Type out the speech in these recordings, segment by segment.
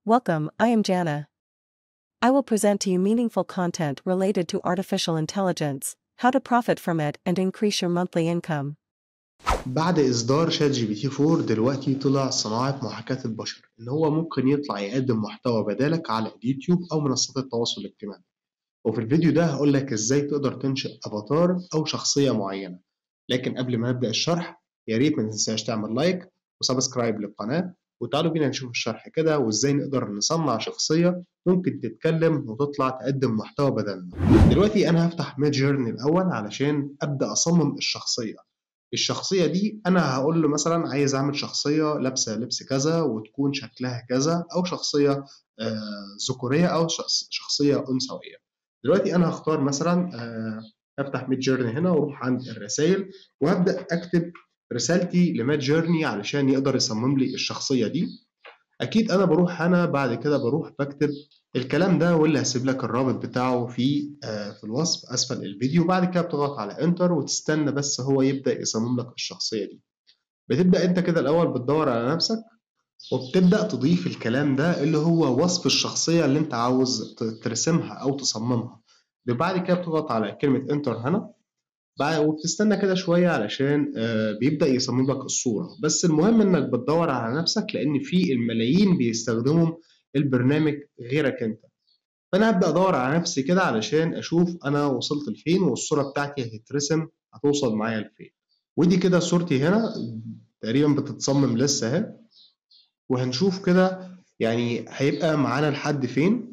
Welcome, I am Jana. I will present to you meaningful content related to artificial intelligence, how to profit from it and increase your monthly income. بعد إصدار شات جي بي تي 4 دلوقتي طلع صناعة محاكاة البشر إن هو ممكن يطلع يقدم محتوى بدالك على اليوتيوب أو منصات التواصل الاجتماعي وفي الفيديو ده هقول لك إزاي تقدر تنشئ أفاتار أو شخصية معينة لكن قبل ما نبدأ الشرح يا ريت ما تنساش تعمل لايك وسبسكرايب للقناة وتعالوا بينا نشوف الشرح كده وإزاي نقدر نصنع شخصية ممكن تتكلم وتطلع تقدم محتوى بدلنا دلوقتي أنا هفتح ميد جيرني الأول علشان أبدأ أصمم الشخصية الشخصية دي أنا هقول له مثلا عايز أعمل شخصية لابسة لبس كذا وتكون شكلها كذا أو شخصية آه، ذكورية أو شخص- شخصية أنثوية. دلوقتي أنا هختار مثلا آه، أفتح ميد جيرني هنا وأروح عند الرسايل وهبدأ أكتب رسالتي لميد جيرني علشان يقدر يصمم لي الشخصية دي. أكيد أنا بروح أنا بعد كده بروح بكتب الكلام ده واللي هسيب لك الرابط بتاعه في آه، في الوصف اسفل الفيديو بعد كده بتضغط على انتر وتستنى بس هو يبدا يصمم لك الشخصيه دي بتبدا انت كده الاول بتدور على نفسك وبتبدا تضيف الكلام ده اللي هو وصف الشخصيه اللي انت عاوز ت- ترسمها او تصممها بعد كده بتضغط على كلمه انتر هنا بعد وبتستنى كده شويه علشان آه، بيبدا يصمم لك الصوره بس المهم انك بتدور على نفسك لان في الملايين بيستخدموا البرنامج غيرك انت فانا هبدا ادور على نفسي كده علشان اشوف انا وصلت لفين والصوره بتاعتي هتترسم هتوصل معايا لفين ودي كده صورتي هنا تقريبا بتتصمم لسه اهي وهنشوف كده يعني هيبقى معانا لحد فين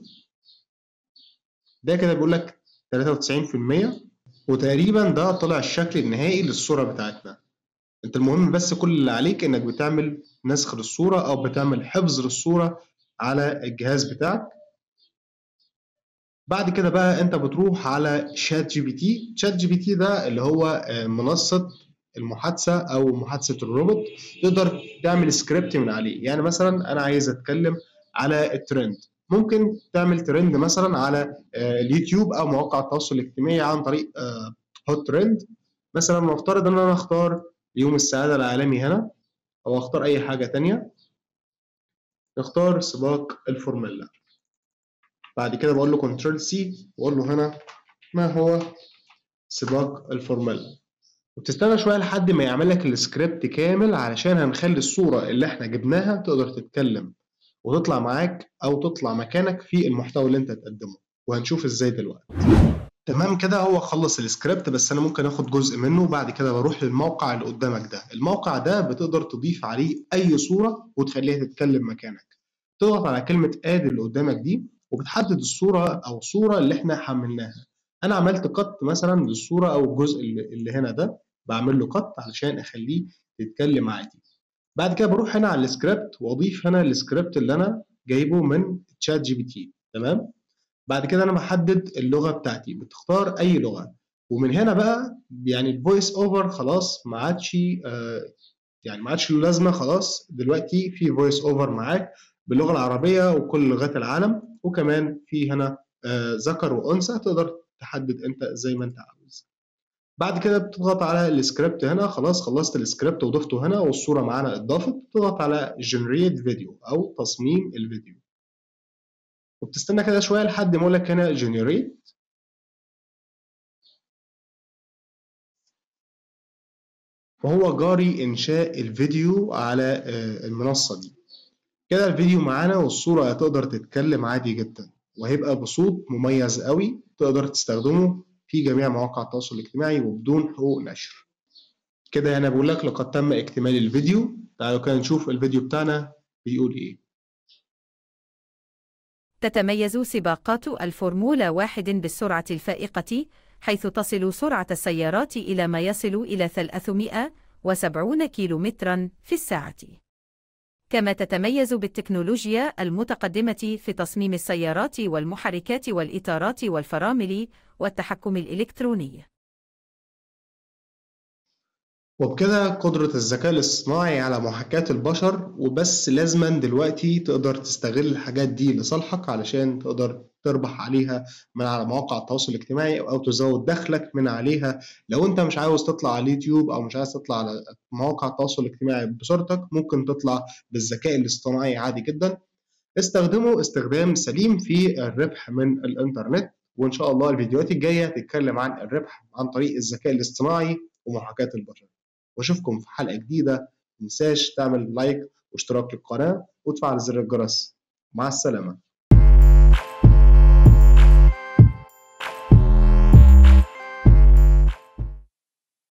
ده كده بيقول لك 93% وتقريبا ده طلع الشكل النهائي للصوره بتاعتنا انت المهم بس كل اللي عليك انك بتعمل نسخ للصوره او بتعمل حفظ للصوره على الجهاز بتاعك بعد كده بقى انت بتروح على شات جي بي تي شات جي بي تي ده اللي هو آه، منصة المحادثة أو محادثة الروبوت تقدر تعمل سكريبت من عليه يعني مثلا أنا عايز أتكلم على الترند ممكن تعمل ترند مثلا على آه، اليوتيوب أو مواقع التواصل الاجتماعي عن طريق هوت ترند مثلا نفترض إن أنا أختار يوم السعادة العالمي هنا أو أختار أي حاجة تانية نختار سباق الفورمولا بعد كده بقول له كنترول سي واقول له هنا ما هو سباق الفورمولا وتستنى شويه لحد ما يعمل لك السكريبت كامل علشان هنخلي الصوره اللي احنا جبناها تقدر تتكلم وتطلع معاك او تطلع مكانك في المحتوى اللي انت تقدمه وهنشوف ازاي دلوقتي تمام كده هو خلص السكريبت بس انا ممكن اخد جزء منه وبعد كده بروح للموقع اللي قدامك ده الموقع ده بتقدر تضيف عليه اي صوره وتخليها تتكلم مكانك تضغط على كلمه اد اللي قدامك دي وبتحدد الصوره او الصوره اللي احنا حملناها انا عملت قط مثلا للصوره او الجزء اللي اللي هنا ده بعمل له قط علشان اخليه يتكلم عادي بعد كده بروح هنا على السكريبت واضيف هنا السكريبت اللي انا جايبه من تشات جي بي تي تمام بعد كده انا بحدد اللغه بتاعتي بتختار اي لغه ومن هنا بقى يعني الفويس اوفر خلاص ما عادش آه، يعني ما عادش له لازمه خلاص دلوقتي في فويس اوفر معاك باللغه العربيه وكل لغات العالم وكمان في هنا آه، ذكر وانثى تقدر تحدد انت زي ما انت عاوز بعد كده بتضغط على السكريبت هنا خلاص خلصت السكريبت وضفته هنا والصوره معانا اتضافت تضغط على generate فيديو او تصميم الفيديو وبتستنى كده شويه لحد ما اقول لك هنا generate وهو جاري انشاء الفيديو على آه، المنصه دي كده الفيديو معانا والصوره هتقدر تتكلم عادي جدا وهيبقى بصوت مميز قوي تقدر تستخدمه في جميع مواقع التواصل الاجتماعي وبدون حقوق نشر كده هنا بقول لك لقد تم اكتمال الفيديو تعالوا كده نشوف الفيديو بتاعنا بيقول ايه تتميز سباقات الفورمولا واحد بالسرعة الفائقة حيث تصل سرعة السيارات إلى ما يصل إلى 370 كيلومترا في الساعة. كما تتميز بالتكنولوجيا المتقدمة في تصميم السيارات والمحركات والإطارات والفرامل والتحكم الإلكتروني. وبكده قدرة الذكاء الاصطناعي على محاكاة البشر وبس لازما دلوقتي تقدر تستغل الحاجات دي لصالحك علشان تقدر تربح عليها من على مواقع التواصل الاجتماعي أو تزود دخلك من عليها لو أنت مش عاوز تطلع على اليوتيوب أو مش عايز تطلع على مواقع التواصل الاجتماعي بصورتك ممكن تطلع بالذكاء الاصطناعي عادي جدا استخدموا استخدام سليم في الربح من الإنترنت وإن شاء الله الفيديوهات الجاية تتكلم عن الربح عن طريق الذكاء الاصطناعي ومحاكاة البشر وأشوفكم في حلقة جديدة متنساش تعمل لايك واشتراك للقناة وتفعل زر الجرس مع السلامة